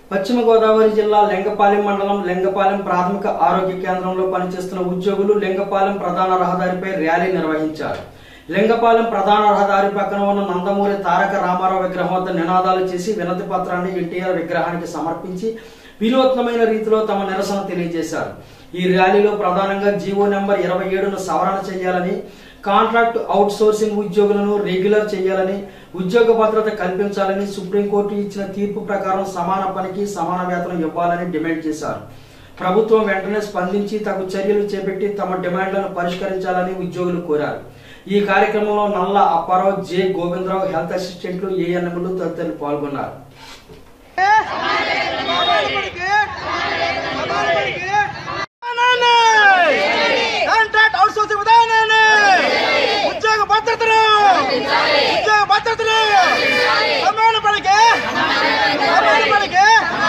పశ్చిమ గోదావరి జిల్లా లింగపాలెం మండలం లింగపాలెం ప్రాథమిక ఆరోగ్య కేంద్రంలో పనిచేస్తున్న ఉద్యోగులు లింగపాలెం ప్రధాన రహదారిపై ర్యాలీ నిర్వహించారు లింగపాలెం ప్రధాన రహదారి పక్కన ఉన్న నందమూరి తారక రామారావు విగ్రహం వద్ద నినాదాలు చేసి వినతి పత్రాన్ని ఎన్టీఆర్ విగ్రహానికి సమర్పించి వినూత్నమైన రీతిలో తమ నిరసన తెలియజేశారు ఈ ర్యాలీలో ప్రధానంగా జీవో నెంబర్ ఇరవై ఏడును సవరణ చేయాలని కాంట్రాక్ట్ అవుట్ సోర్సింగ్ ఉద్యోగులను రెగ్యులర్ చేయాలని ఉద్యోగ భద్రత కల్పించాలని సుప్రీంకోర్టు ఇచ్చిన తీర్పు ప్రకారం సమాన పనికి సమాన వేతనం ఇవ్వాలని డిమాండ్ చేశారు ప్రభుత్వం వెంటనే స్పందించి తగు చర్యలు చేపట్టి తమ డిమాండ్లను పరిష్కరించాలని ఉద్యోగులు కోరారు ఈ కార్యక్రమంలో నల్ల అప్పారావు జె గోవిందరావు హెల్త్ అసిస్టెంట్లు ఏఎన్ఎంలు తదితరులు పాల్గొన్నారు కాంట్రాక్ట్ అవుట్ సోర్సింగ్ విధానాన్ని ఉద్యోగ భద్రతను ఉద్యోగ భద్రతను సమాన పనికి సమాన పనికి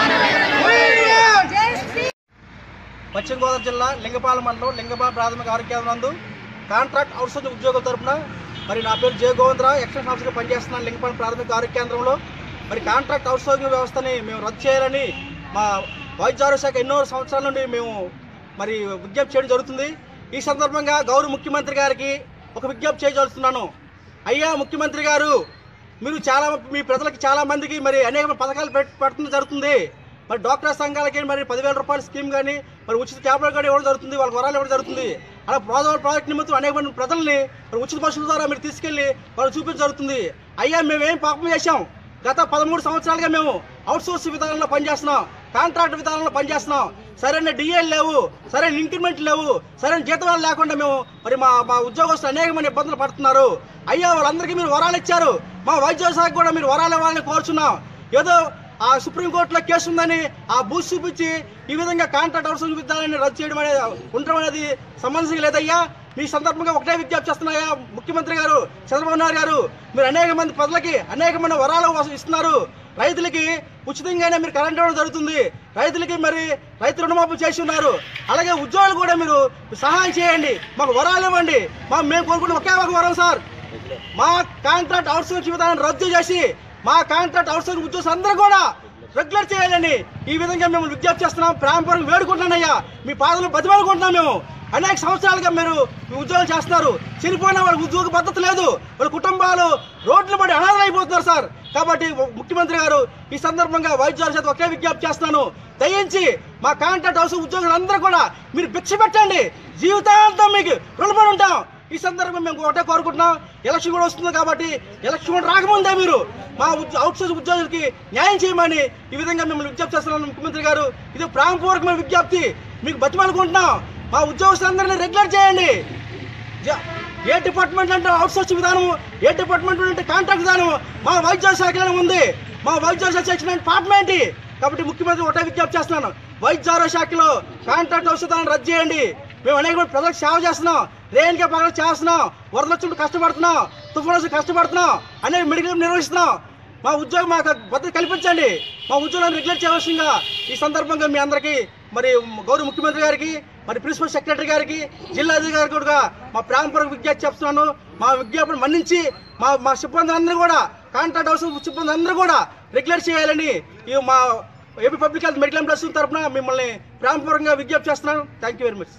పశ్చిమ గోదావరి జిల్లా లింగపాలెం మండలం లింగపాలెం ప్రాథమిక ఆరోగ్య కేంద్రం నందు కాంట్రాక్ట్ అవుట్ సోర్సింగ్ ఉద్యోగుల తరపున మరి నా పేరు జే గోవిందరావు ఎక్స్టెన్స్ ఆఫీసర్గా పనిచేస్తున్నాను లింగపాలెం ప్రాథమిక ఆరోగ్య కేంద్రంలో మరి కాంట్రాక్ట్ అవుట్ సోర్సింగ్ వ్యవస్థని మేము రద్దు చేయాలని మా వైద్య ఆరోగ్య శాఖ ఎన్నో సంవత్సరాల నుండి మేము మరి విజ్ఞప్తి చేయడం జరుగుతుంది ఈ సందర్భంగా గౌరవ ముఖ్యమంత్రి గారికి ఒక విజ్ఞప్తి చేయదలుస్తున్నాను అయ్యా ముఖ్యమంత్రి గారు మీరు చాలా మీ ప్రజలకు చాలా మందికి మరి అనేక పథకాలు పెట్- పెట్టడం జరుగుతుంది మరి డాక్టర్ సంఘాలకి మరి పదివేల రూపాయల స్కీమ్ కానీ మరి ఉచిత క్యాబ్లు కానీ ఇవ్వడం జరుగుతుంది వాళ్ళకి వరాలు ఇవ్వడం జరుగుతుంది అలా ప్రాజెక్ట్ ప్రాజెక్ట్ నిమిత్తం అనేక మంది ప్రజల్ని మరి ఉచిత బస్సుల ద్వారా మీరు తీసుకెళ్లి వాళ్ళు చూపించడం జరుగుతుంది అయ్యా మేమేం పాపం చేశాం గత పదమూడు సంవత్సరాలుగా మేము అవుట్ సోర్స్ విధానంలో పనిచేస్తున్నాం కాంట్రాక్ట్ విధానంలో పనిచేస్తున్నాం సరైన డిఏలు లేవు సరైన ఇంక్రిమెంట్లు లేవు సరైన జీతాలు లేకుండా మేము మరి మా మా ఉద్యోగస్తులు అనేక మంది ఇబ్బందులు పడుతున్నారు అయ్యా వాళ్ళందరికీ మీరు వరాలు ఇచ్చారు మా వైద్య శాఖ కూడా మీరు వరాలు ఇవ్వాలని కోరుచున్నాం ఏదో ఆ సుప్రీంకోర్టులో కేసు ఉందని ఆ బూస్ చూపించి ఈ విధంగా కాంట్రాక్ట్ అవుట్సోర్సింగ్ విధానాన్ని రద్దు చేయడం అనేది ఉండడం అనేది సంబంధించి లేదయ్యా మీ సందర్భంగా ఒకటే విజ్ఞప్తి చేస్తున్నాయా ముఖ్యమంత్రి గారు చంద్రబాబు నాయుడు గారు మీరు అనేక మంది ప్రజలకి అనేక మంది వరాలు ఇస్తున్నారు రైతులకి ఉచితంగానే మీరు కరెంట్ ఇవ్వడం జరుగుతుంది రైతులకి మరి రైతు రుణమాఫీ చేసి ఉన్నారు అలాగే ఉద్యోగులు కూడా మీరు సహాయం చేయండి మాకు వరాలు ఇవ్వండి మా మేము కోరుకున్న ఒకే ఒక వరం సార్ మా కాంట్రాక్ట్ అవుట్సోర్సింగ్ విధానం రద్దు చేసి మా కాంట్రాక్ట్ అవుట్సోర్సింగ్ ఉద్యోగులు అందరూ కూడా రెగ్యులర్ చేయాలని ఈ విధంగా మేము విజ్ఞప్తి చేస్తున్నాం ప్రారంభం వేడుకుంటున్నానయ్యా మీ పాదలు బతిమాలుకుంటున్నాం మేము అనేక సంవత్సరాలుగా మీరు మీ ఉద్యోగాలు చేస్తున్నారు చనిపోయిన వాళ్ళకి ఉద్యోగ పద్ధతి లేదు వాళ్ళ కుటుంబాలు రోడ్లు పడి అనాథలు అయిపోతున్నారు సార్ కాబట్టి ముఖ్యమంత్రి గారు ఈ సందర్భంగా వైద్యుల చేత ఒకే విజ్ఞప్తి చేస్తున్నాను దయించి మా కాంట్రాక్ట్ హౌస్ ఉద్యోగులందరూ కూడా మీరు భిక్ష పెట్టండి జీవితాంతం మీకు రుణపడి ఉంటాం ఈ సందర్భంగా మేము ఒకటే కోరుకుంటున్నాం ఎలక్షన్ కూడా వస్తుంది కాబట్టి ఎలక్షన్ కూడా రాకముందే మీరు మా అవుట్ సోర్స్ ఉద్యోగులకి న్యాయం చేయమని ఈ విధంగా మిమ్మల్ని విజ్ఞప్తి చేస్తున్నాను ముఖ్యమంత్రి గారు ఇది ప్రాణపూర్వకమైన విజ్ఞప్తి మీకు బతిమాలుకుంటున్నాం మా ఉద్యోగస్తులందరినీ రెగ్యులర్ చేయండి జ- ఏ డిపార్ట్మెంట్ అంటే అవుట్ సోర్స్ విధానం ఏ డిపార్ట్మెంట్ అంటే కాంట్రాక్ట్ విధానం మా వైద్య శాఖలోనే ఉంది మా వైద్య శాఖ సెక్షన్ డిపార్ట్మెంట్ కాబట్టి ముఖ్యమంత్రి ఒకటే విజ్ఞప్తి చేస్తున్నాను వైద్య ఆరోగ్య శాఖలో కాంట్రాక్ట్ ఔషధాలను రద్దు చేయండి మేము అనేక మంది ప్రజలకు సేవ చేస్తున్నాం రేణుకే పగలు చేస్తున్నాం వరదలు వచ్చినప్పుడు కష్టపడుతున్నాం తుఫాను వచ్చి కష్టపడుతున్నాం అనేక మెడికల్ నిర్వహిస్తున్నాం మా ఉద్యోగం మాకు భద్రత కల్పించండి మా ఉద్యోగాలను రెగ్యులేట్ చేయవలసిందిగా ఈ సందర్భంగా మీ అందరికీ మరి గౌరవ ముఖ్యమంత్రి గారికి మరి ప్రిన్సిపల్ సెక్రటరీ గారికి జిల్లా అధికారి కూడా మా ప్రాంతపూర్వక విజ్ఞప్తి చెప్తున్నాను మా విజ్ఞాపన మన్నించి మా మా సిబ్బంది అందరూ కూడా కాంట్రాక్ట్ హౌస్ సిబ్బంది అందరూ కూడా రెగ్యులేట్ చేయాలని ఈ మా AP public health medical employees తరఫున మిమ్మల్ని ప్రాంతపూర్వకంగా విజ్ఞప్తి చేస్తున్నాను థ్యాంక్ యూ వెరీ మచ్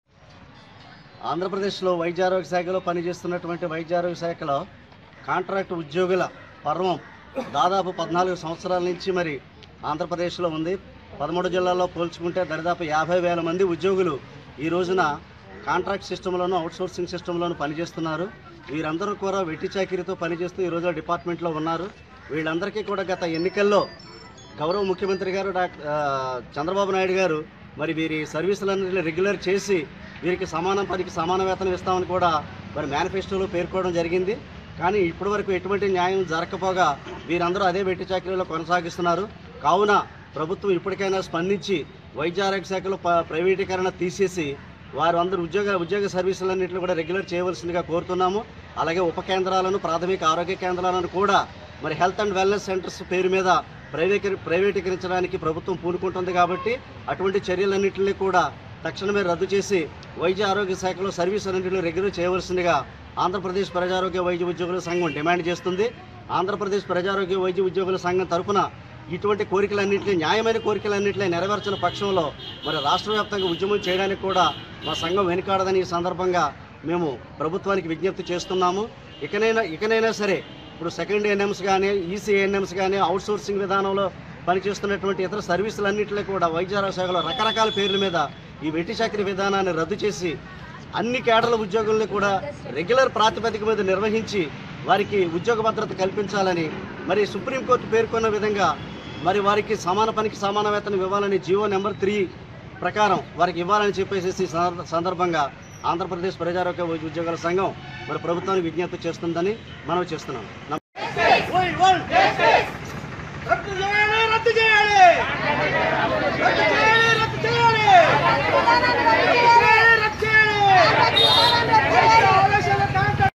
ఆంధ్రప్రదేశ్లో వైద్య ఆరోగ్య శాఖలో పనిచేస్తున్నటువంటి వైద్య ఆరోగ్య శాఖలో కాంట్రాక్ట్ ఉద్యోగుల పర్వం దాదాపు పద్నాలుగు సంవత్సరాల నుంచి మరి ఆంధ్రప్రదేశ్లో ఉంది పదమూడు జిల్లాల్లో పోల్చుకుంటే దరిదాపు యాభై వేల మంది ఉద్యోగులు ఈ రోజున కాంట్రాక్ట్ సిస్టంలోనూ అవుట్సోర్సింగ్ సిస్టంలోనూ పనిచేస్తున్నారు వీరందరూ కూడా వెట్టి చాకిరీతో పనిచేస్తూ ఈ రోజు డిపార్ట్మెంట్లో ఉన్నారు వీళ్ళందరికీ కూడా గత ఎన్నికల్లో గౌరవ ముఖ్యమంత్రి గారు డాక్టర్ ఆ, చంద్రబాబు నాయుడు గారు మరి వీరి సర్వీసులన్నింటినీ రెగ్యులర్ చేసి వీరికి సమాన పనికి సమాన వేతనం ఇస్తామని కూడా మరి మేనిఫెస్టోలో పేర్కోవడం జరిగింది కానీ ఇప్పటి వరకు ఎటువంటి న్యాయం జరగకపోగా వీరందరూ అదే వెట్టి చాకరీలో కొనసాగిస్తున్నారు కావున ప్రభుత్వం ఇప్పటికైనా స్పందించి వైద్య ఆరోగ్య శాఖలో ప- ప్రైవేటీకరణ తీసేసి వారు అందరూ ఉద్యోగ ఉద్యోగ సర్వీసులన్నింటినీ కూడా రెగ్యులర్ చేయవలసిందిగా కోరుతున్నాము అలాగే ఉప కేంద్రాలను ప్రాథమిక ఆరోగ్య కేంద్రాలను కూడా మరి హెల్త్ అండ్ వెల్నెస్ సెంటర్స్ పేరు మీద ప్రైవేటీ ప్రైవేటీకరించడానికి ప్రభుత్వం పూనుకుంటుంది కాబట్టి అటువంటి చర్యలన్నింటినీ కూడా తక్షణమే రద్దు చేసి వైద్య ఆరోగ్య శాఖలో సర్వీస్ అన్నింటిలో రెగ్యులర్ చేయవలసిందిగా ఆంధ్రప్రదేశ్ ప్రజారోగ్య వైద్య ఉద్యోగుల సంఘం డిమాండ్ చేస్తుంది ఆంధ్రప్రదేశ్ ప్రజారోగ్య వైద్య ఉద్యోగుల సంఘం తరపున ఇటువంటి కోరికలన్నింటినీ న్యాయమైన కోరికలన్నింటినీ నెరవేర్చిన పక్షంలో మరి రాష్ట్ర వ్యాప్తంగా ఉద్యమం చేయడానికి కూడా మా సంఘం వెనుకాడదని ఈ సందర్భంగా మేము ప్రభుత్వానికి విజ్ఞప్తి చేస్తున్నాము ఇకనైనా ఇకనైనా సరే ఇప్పుడు సెకండ్ ఎన్ఎంస్ కానీ ఈసీ ఎన్ఎంస్ కానీ అవుట్సోర్సింగ్ విధానంలో పనిచేస్తున్నటువంటి ఇతర సర్వీసులన్నింటిలో కూడా వైద్య ఆరోగ్య శాఖలో రకరకాల పేర్ల మీద ఈ వెట్టి చాకరీ విధానాన్ని రద్దు చేసి అన్ని కేడర్ల ఉద్యోగుల్ని కూడా రెగ్యులర్ ప్రాతిపదిక మీద నిర్వహించి వారికి ఉద్యోగ భద్రత కల్పించాలని మరి సుప్రీంకోర్టు పేర్కొన్న విధంగా మరి వారికి సమాన పనికి సమాన వేతనం ఇవ్వాలని జీవో నెంబర్ త్రీ ప్రకారం వారికి ఇవ్వాలని చెప్పేసి ఈ సందర్భ- సందర్భంగా ఆంధ్రప్రదేశ్ ప్రజారోగ్య ఉద్యోగుల సంఘం మరి ప్రభుత్వానికి విజ్ఞప్తి చేస్తుందని మనం చేస్తున్నాం నమ- రద్దు చేయాలి రద్దు చేయాలి రద్దు చేయాలి రద్దు చేయాలి రద్దు చేయాలి ఆలోచన కాంట్రాక్ట్